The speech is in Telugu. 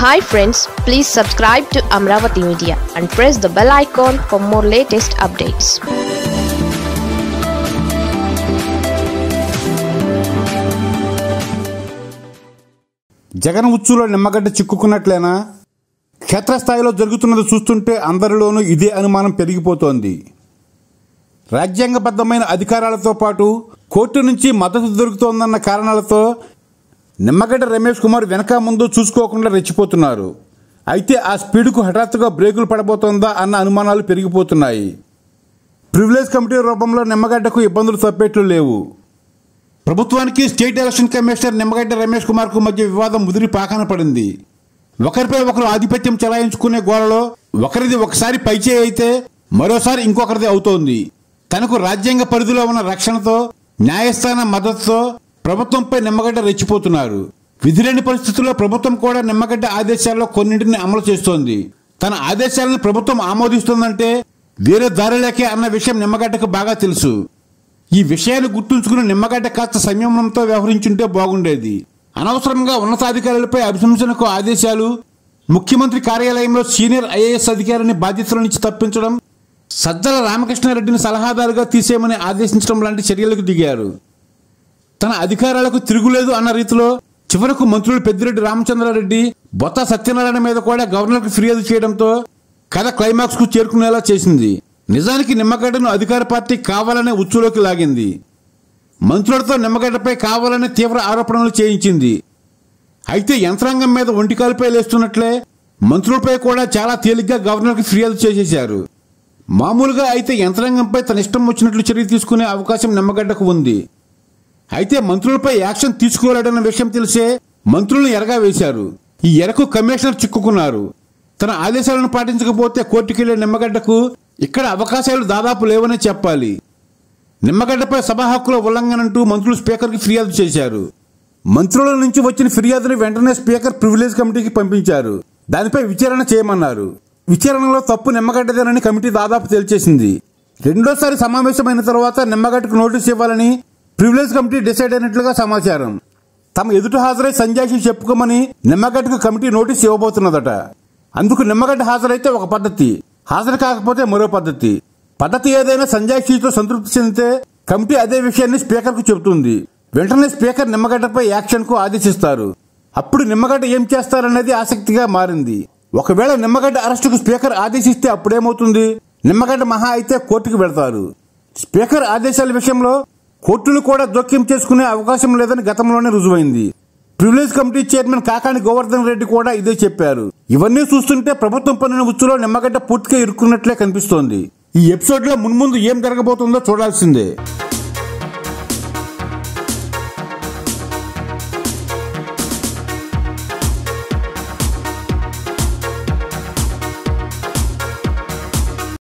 hi friends please subscribe to Amaravati media and press the bell icon for more latest updates Jagan ఉచ్చులో నిమ్మగడ్డ చిక్కుకున్నట్లేనా క్షేత్రస్థాయిలో జరుగుతున్నది చూస్తుంటే అందరిలోనూ ఇదే అనుమానం పెరిగిపోతోంది రాజ్యాంగబద్ధమైన అధికారాలతో పాటు కోర్టు నుంచి మద్దతు దొరుకుతోందన్న కారణాలతో నిమ్మగడ్డ రమేష్ కుమార్ వెనక ముందు చూసుకోకుండా రెచ్చిపోతున్నారు అయితే ఆ స్పీడ్కు హఠాత్తుగా బ్రేకులు పడబోతోందా అన్న అనుమానాలు పెరిగిపోతున్నాయి ప్రివిలేజ్ కమిటీ రూపంలో నిమ్మగడ్డకు ఇబ్బందులు తప్పేట్లు లేవు ప్రభుత్వానికి state election commissioner Nimmagadda Ramesh Kumar కు మధ్య వివాదం ముదిరి పాకాన పడింది ఒకరిపై ఒకరు ఆధిపత్యం చెలాయించుకునే గోలలో ఒకరిది ఒకసారి పైచే అయితే మరోసారి ఇంకొకరిది అవుతోంది తనకు రాజ్యాంగ పరిధిలో ఉన్న రక్షణతో న్యాయస్థానం మద్దతుతో ప్రభుత్వంపై నిమ్మగడ్డ రెచ్చిపోతున్నారు విధిలేని పరిస్థితుల్లో ప్రభుత్వం కూడా నిమ్మగడ్డ ఆదేశాల్లో కొన్నింటిని అమలు చేస్తోంది తన ఆదేశాలను ప్రభుత్వం ఆమోదిస్తుందంటే వేరే దారి లేకే అన్న విషయం నిమ్మగడ్డకు బాగా తెలుసు ఈ విషయాన్ని గుర్తుంచుకుని నిమ్మగడ్డ కాస్త సంయమనంతో వ్యవహరించుంటే బాగుండేది అనవసరంగా ఉన్నతాధికారులపై అభిశంసనకు ఆదేశాలు ముఖ్యమంత్రి కార్యాలయంలో సీనియర్ ఐఏఎస్ అధికారిని బాధ్యతల నుంచి తప్పించడం సజ్జల రామకృష్ణారెడ్డిని సలహాదారుగా తీసేయమని ఆదేశించడం లాంటి చర్యలకు దిగారు తన అధికారాలకు తిరుగులేదు అన్న రీతిలో చివరకు మంత్రులు పెద్దిరెడ్డి రామచంద్రారెడ్డి బొత్త సత్యనారాయణ మీద కూడా గవర్నర్కు ఫిర్యాదు చేయడంతో కథ క్లైమాక్స్ కు చేరుకునేలా చేసింది నిజానికి నిమ్మగడ్డను అధికార పార్టీ కావాలనే ఉచ్చులోకి లాగింది మంత్రులతో నిమ్మగడ్డపై కావాలని తీవ్ర ఆరోపణలు చేయించింది అయితే యంత్రాంగం మీద ఒంటికాలపై లేస్తున్నట్లే మంత్రులపై కూడా చాలా తేలిగ్గా గవర్నర్కి ఫిర్యాదు చేసేశారు మామూలుగా అయితే యంత్రాంగంపై తన ఇష్టం వచ్చినట్లు చర్య తీసుకునే అవకాశం నిమ్మగడ్డకు ఉంది అయితే మంత్రులపై యాక్షన్ తీసుకోలేడన్న విషయం తెలిసే మంత్రులను ఎరగా వేశారు ఈ ఎరకు కమిషనర్ చిక్కుకున్నారు తన ఆదేశాలను పాటించకపోతే కోర్టుకెళ్లే నిమ్మగడ్డకు ఇక్కడ అవకాశాలు దాదాపు లేవనే చెప్పాలి నిమ్మగడ్డపై సభా హక్కుల ఉల్లంఘనంటూ మంత్రులు స్పీకర్కి ఫిర్యాదు చేశారు మంత్రుల నుంచి వచ్చిన ఫిర్యాదును వెంటనే స్పీకర్ ప్రివిలేజ్ కమిటీకి పంపించారు దానిపై విచారణ చేయమన్నారు విచారణలో తప్పు నిమ్మగడ్డదేనని కమిటీ దాదాపు తేల్చేసింది రెండోసారి సమావేశమైన తర్వాత నిమ్మగడ్డకు నోటీస్ ఇవ్వాలని ప్రివిలేజ్ కమిటీ డిసైడ్ అయినట్లుగా సమాచారం తమ ఎదుట హాజరై సంజాయిషి చెప్పుకోమని నిమ్మగడ్డకు కమిటీ నోటీస్ ఇవ్వబోతున్నదట అందుకు నిమ్మగడ్డ హాజరైతే ఒక పద్ధతి హాజరు కాకపోతే మరో పద్ధతి పద్ధతి ఏదైనా సంజాయిషితో సంతృప్తి చెందితే కమిటీ అదే విషయాన్ని స్పీకర్ కు చెబుతుంది వెంటనే స్పీకర్ నిమ్మగడ్డపై యాక్షన్ కు ఆదేశిస్తారు అప్పుడు నిమ్మగడ్డ ఏం చేస్తారనేది ఆసక్తిగా మారింది ఒకవేళ నిమ్మగడ్డ అరెస్టుకు స్పీకర్ ఆదేశిస్తే అప్పుడేమవుతుంది నిమ్మగడ్డ మహా అయితే కోర్టుకు వెళ్తారు స్పీకర్ ఆదేశాల విషయంలో కోర్టులు కూడా జోక్యం చేసుకునే అవకాశం లేదని గతంలోనే రుజువైంది privilege committee chairman Kakani Govardhan Reddy కూడా ఇదే చెప్పారు ఇవన్నీ చూస్తుంటే ప్రభుత్వం పన్నున ఉచ్చులో నిమ్మగడ్డ పూర్తిగా ఇరుక్కున్నట్లే కనిపిస్తోంది ఈ ఎపిసోడ్ లో మున్ముందు ఏం జరగబోతుందో చూడాల్సిందే